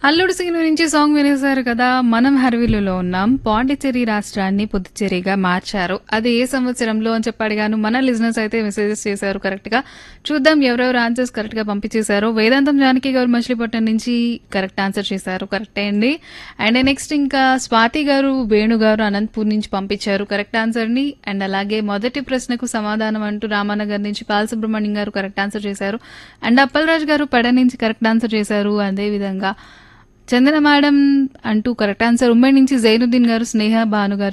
అల్లుడు సినిమా నుంచి సాంగ్ వినేశారు కదా మనం హర్విలులో ఉన్నాం పాండిచ్చేరి రాష్ట్రాన్ని పుదుచ్చేరిగా మార్చారు అది ఏ సంవత్సరంలో అని చెప్పి అడిగాను మన లిజినెస్ అయితే మెసేజెస్ చేశారు కరెక్ట్ గా చూద్దాం ఎవరెవరు ఆన్సర్స్ కరెక్ట్ గా పంపించేశారు వేదాంతం జానకి గారు మచిలీపట్నం నుంచి కరెక్ట్ ఆన్సర్ చేశారు కరెక్టే అండి అండ్ నెక్స్ట్ ఇంకా స్వాతి గారు వేణు గారు అనంతపూర్ నుంచి పంపించారు కరెక్ట్ ఆన్సర్ ని అండ్ అలాగే మొదటి ప్రశ్నకు సమాధానం అంటూ రామానగర్ నుంచి బాలసుబ్రహ్మణ్యం గారు కరెక్ట్ ఆన్సర్ చేశారు అండ్ అప్పలరాజు గారు పెడ నుంచి కరెక్ట్ ఆన్సర్ చేశారు అదే విధంగా చందన మేడం అంటూ కరెక్ట్ ఆన్సర్ ఉమ్మడి నుంచి జైనుద్దీన్ గారు స్నేహ భాను గారు